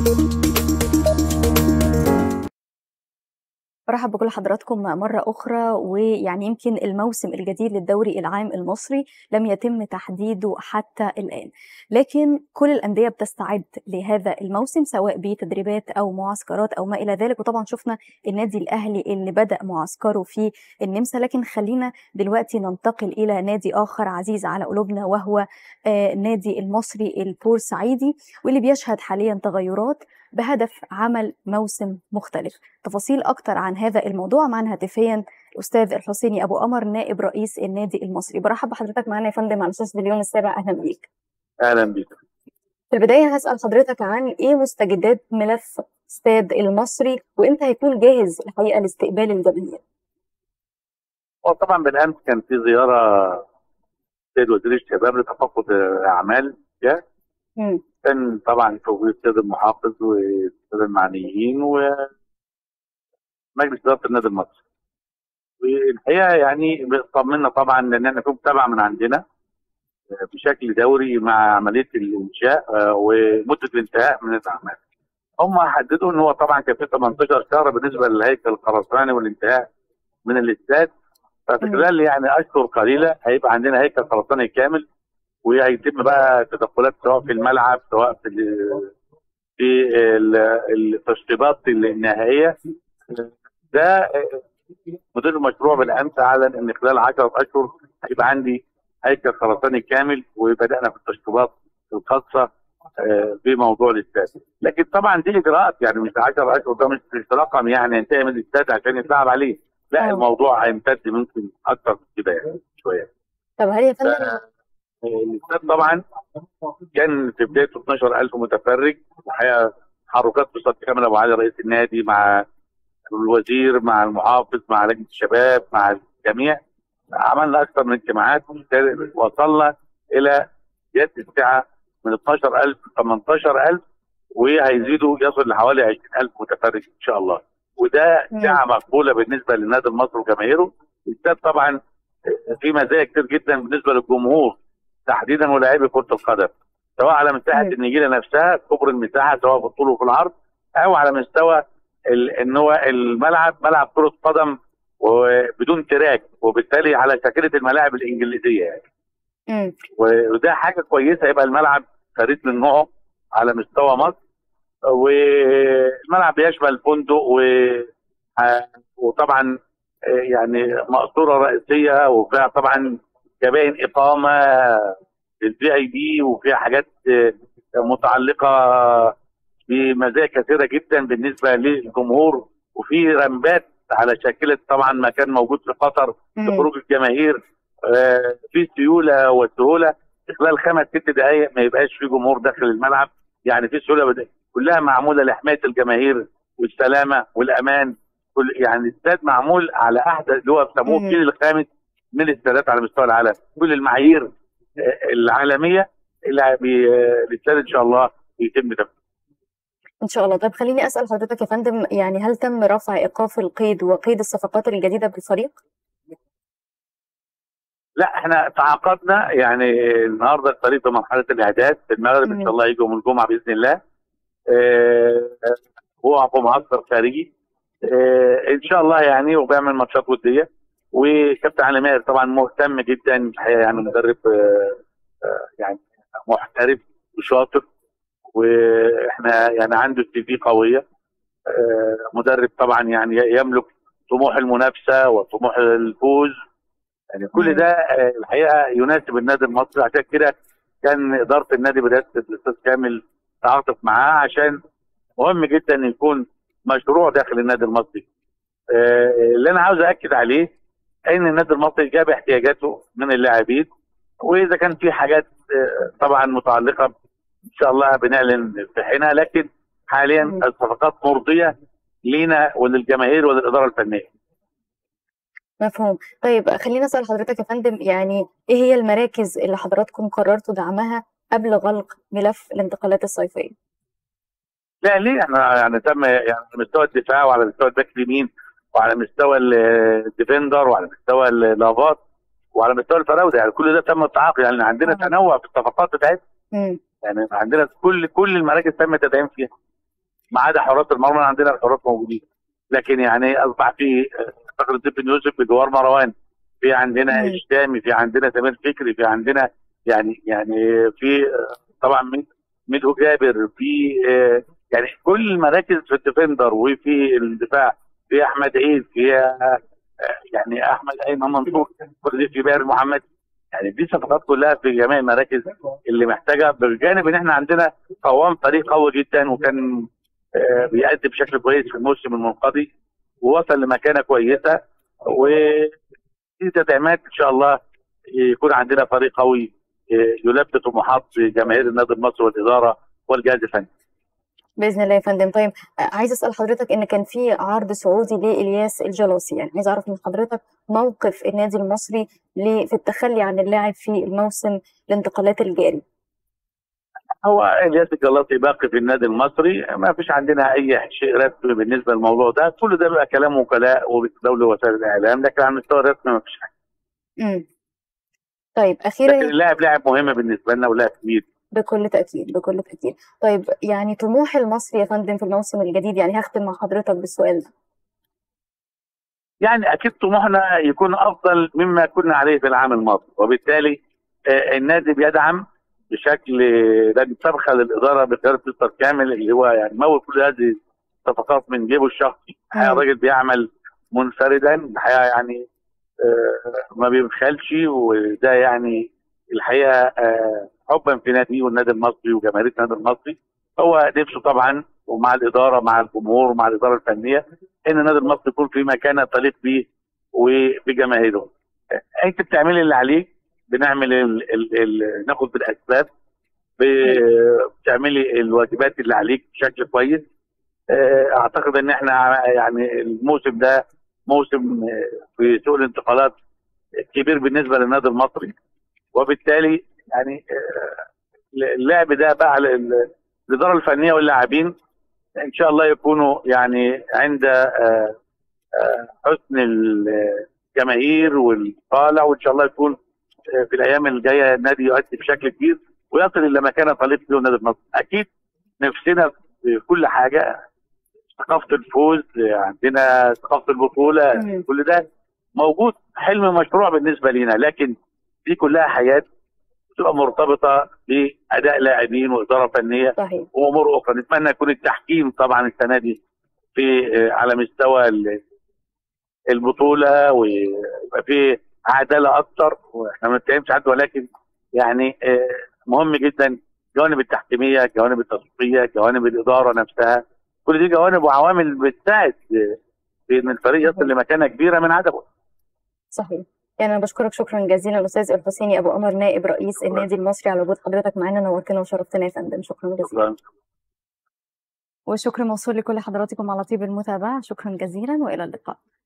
برحب بكل حضراتكم مرة أخرى ويعني يمكن الموسم الجديد للدوري العام المصري لم يتم تحديده حتى الآن لكن كل الأندية بتستعد لهذا الموسم سواء بتدريبات أو معسكرات أو ما إلى ذلك وطبعا شفنا النادي الأهلي اللي بدأ معسكره في النمسا لكن خلينا دلوقتي ننتقل إلى نادي آخر عزيز على قلوبنا وهو آه نادي المصري البورسعيدي واللي بيشهد حاليا تغيرات بهدف عمل موسم مختلف تفاصيل أكتر عن هذا الموضوع معنا هاتفيا الأستاذ الحسيني أبو قمر نائب رئيس النادي المصري برحب بحضرتك معنا يا فندم على أساس اليوم السابع أهلا بيك اهلا بيك في البداية هسأل حضرتك عن إيه مستجدات ملف استاد المصري وإمتى هيكون جاهز الحقيقة لاستقبال الجماهير وطبعا بالامس كان في زياره سيد وزير الشباب لتفقد اعمال جاه مم. كان طبعا في وجود السيد المحافظ والسيد المعنيين ومجلس اداره النادي المصري والحقيقه يعني طمنا طبعا لان احنا في متابعه من عندنا بشكل دوري مع عمليه الانشاء آه، ومده الانتهاء من الاعمال. هم حددوا ان هو طبعا كان في 18 شهر بالنسبه للهيكل الخرساني والانتهاء من الاستاد ففي مم. خلال يعني اشهر قليله هيبقى عندنا هيكل خرساني كامل وهيتم بقى تدخلات سواء في الملعب سواء في ال- في ال- التشطيبات النهائيه ده مدير المشروع بالامس اعلن ان خلال 10 اشهر هيبقى عندي هيكل خرساني كامل وبدانا في التشطيبات الخاصه آه، بموضوع الاستاد لكن طبعا دي اجراءات يعني مش 10 اشهر ده مش مش رقم يعني ينتهي من الاستاد عشان يتلعب عليه لا آه. الموضوع هيمتد ممكن اكثر من كده يعني شويه طب هل يا فندم الاستاد طبعا كان في بدايته 12000 متفرج الحقيقه تحركات استاذ كامل ابو علي رئيس النادي مع الوزير مع المحافظ مع لجنه الشباب مع الجميع عملنا اكثر من اجتماعات وصلنا الى زياده السعه من 12000 ل 18000 وهيزيدوا يصل لحوالي 20000 متفرج ان شاء الله وده مم. سعه مقبوله بالنسبه للنادي المصري وجماهيره الاستاد طبعا في مزايا كتير جدا بالنسبه للجمهور تحديدا ولاعيبي كره القدم سواء على مساحه مم. النجيله نفسها كبر المساحه سواء في الطول وفي العرض او على مستوى ال- ان هو الملعب ملعب كره قدم وبدون تراك وبالتالي على شكله الملاعب الانجليزيه يعني مم. وده حاجه كويسه يبقى الملعب فريد من نوعه على مستوى مصر والملعب بيشمل فندق و آه، وطبعا آه، يعني مقصوره رئيسيه وفيها طبعا كبائن اقامه للفي اي بي وفيها حاجات آه، متعلقه بمزايا كثيره جدا بالنسبه للجمهور وفي رمبات على شاكله طبعا ما كان موجود في قطر مم. لخروج الجماهير آه، في سيوله وسهوله في خلال خمس ست دقائق ما يبقاش في جمهور داخل الملعب يعني في سهوله بدأ. كلها معموله لحمايه الجماهير والسلامه والامان كل يعني الاستاد معمول على احدث اللي هو بيسموه مم. الجيل الخامس من الاستادات على مستوى العالم كل المعايير آه، العالميه اللي بي- آه، الاستاد ان شاء الله يتم تنفيذها إن شاء الله طيب خليني أسأل حضرتك يا فندم يعني هل تم رفع إيقاف القيد وقيد الصفقات الجديدة بالفريق؟ لا احنا تعاقدنا يعني النهارده الفريق في مرحله الاعداد في المغرب ان مم. شاء الله يجوا يوم الجمعه باذن الله اه هو في معسكر خارجي اه ان شاء الله يعني وبيعمل ماتشات وديه وكابتن علي ماهر طبعا مهتم جدا الحقيقه يعني مدرب اه اه يعني محترف وشاطر واحنا يعني عنده سي في قويه اه مدرب طبعا يعني يملك طموح المنافسه وطموح الفوز يعني كل مم. ده آه، الحقيقه يناسب النادي المصري عشان كده كان اداره النادي بدات الاستاذ كامل تعاطف معاه عشان مهم جدا ان يكون مشروع داخل النادي المصري. آه، اللي انا عاوز اكد عليه ان النادي المصري جاب احتياجاته من اللاعبين واذا كان في حاجات آه، طبعا متعلقه ان شاء الله بنعلن في حينها لكن حاليا مم. الصفقات مرضيه لينا وللجماهير وللاداره الفنيه. مفهوم طيب خليني أسأل حضرتك يا فندم يعني إيه هي المراكز اللي حضراتكم قررتوا دعمها قبل غلق ملف الانتقالات الصيفية؟ لا ليه احنا يعني تم يعني على مستوى الدفاع وعلى مستوى الباك اليمين وعلى مستوى ال- الديفندر وعلى مستوى اللافات وعلى مستوى الفراوده يعني كل ده تم التعاقد يعني عندنا آه. تنوع في الصفقات بتاعتنا مم. يعني عندنا كل كل المراكز تم التدعيم فيها ما عدا حراس المرمى عندنا الحراس موجودين لكن يعني اصبح في فخر الدين بن يوسف بجوار مروان في عندنا مم. الشامي في عندنا سمير فكري في عندنا يعني يعني في طبعا ميدو- ميدو جابر في آه، يعني كل المراكز في الديفندر وفي الدفاع في احمد عيد في آه، يعني احمد ايمن منصور كل دي في باهر محمد يعني دي صفقات كلها في جميع المراكز اللي محتاجه بجانب ان احنا عندنا قوام فريق قوي جدا وكان آه، بيأدي بشكل كويس في الموسم المنقضي ووصل لمكانه كويسه ودي تدعيمات ان شاء الله يكون عندنا فريق قوي آه، يلبي طموحات جماهير النادي المصري والاداره والجهاز الفني. باذن الله يا فندم طيب آه، عايز اسال حضرتك ان كان في عرض سعودي لالياس الجلوسي يعني عايز اعرف من حضرتك موقف النادي المصري ل- في التخلي عن اللاعب في الموسم الانتقالات الجاري هو الياس الجلاطي باقي في النادي المصري ما فيش عندنا اي شيء رسمي بالنسبه للموضوع ده كل ده بيبقى كلام وكلاء وبتداول وسائل الاعلام لكن على المستوى الرسمي ما فيش حاجه امم طيب لكن اخيرا اللاعب لاعب مهم بالنسبه لنا ولاعب كبير بكل تاكيد بكل تاكيد طيب يعني طموح المصري يا فندم في الموسم الجديد يعني هختم مع حضرتك بالسؤال ده يعني اكيد طموحنا يكون افضل مما كنا عليه في العام الماضي وبالتالي آه، النادي بيدعم بشكل لجنه سابقه للاداره بقياده مستر كامل اللي هو يعني مول كل هذه الصفقات من جيبه الشخصي الحقيقه مم. الراجل بيعمل منفردا الحقيقه يعني آه، ما بيبخلش وده يعني الحقيقه آه، حبا في ناديه والنادي المصري وجماهير النادي المصري هو نفسه طبعا ومع الاداره مع الجمهور ومع الاداره الفنيه ان النادي المصري يكون في مكانه تليق به وبجماهيره. انت بتعملي اللي عليك بنعمل ال ال ال ناخد بالاسباب ب- بتعملي الواجبات اللي عليك بشكل كويس آه، اعتقد ان احنا يعني الموسم ده موسم آه، في سوق الانتقالات كبير بالنسبه للنادي المصري وبالتالي يعني آه، اللعب ده بقى على ال- الاداره الفنيه واللاعبين ان شاء الله يكونوا يعني عند آه، آه، حسن الجماهير والطالع وان شاء الله يكون آه، في الايام الجايه النادي يؤدي بشكل كبير ويصل الى مكانه طليق به النادي المصري اكيد نفسنا في كل حاجه ثقافه الفوز عندنا ثقافه البطوله مم. كل ده موجود حلم مشروع بالنسبه لنا لكن دي كلها حياه بتبقى مرتبطه باداء لاعبين واداره فنيه صحيح وامور اخرى نتمنى يكون التحكيم طبعا السنه دي في آه، على مستوى ال- البطوله ويبقى في عداله اكتر واحنا ما بنتكلمش حد ولكن يعني آه، مهم جدا الجوانب التحكيميه الجوانب التسويقيه جوانب الاداره نفسها كل دي جوانب وعوامل بتساعد آه، في ان الفريق يصل لمكانه كبيره من عدمه صحيح يعني انا بشكرك شكرا جزيلا الاستاذ الحسيني ابو قمر نائب رئيس شكراً. النادي المصري على وجود حضرتك معانا نورتنا وشرفتنا يا فندم شكرا جزيلا شكرا والشكر موصول لكل حضراتكم على طيب المتابعه شكرا جزيلا والى اللقاء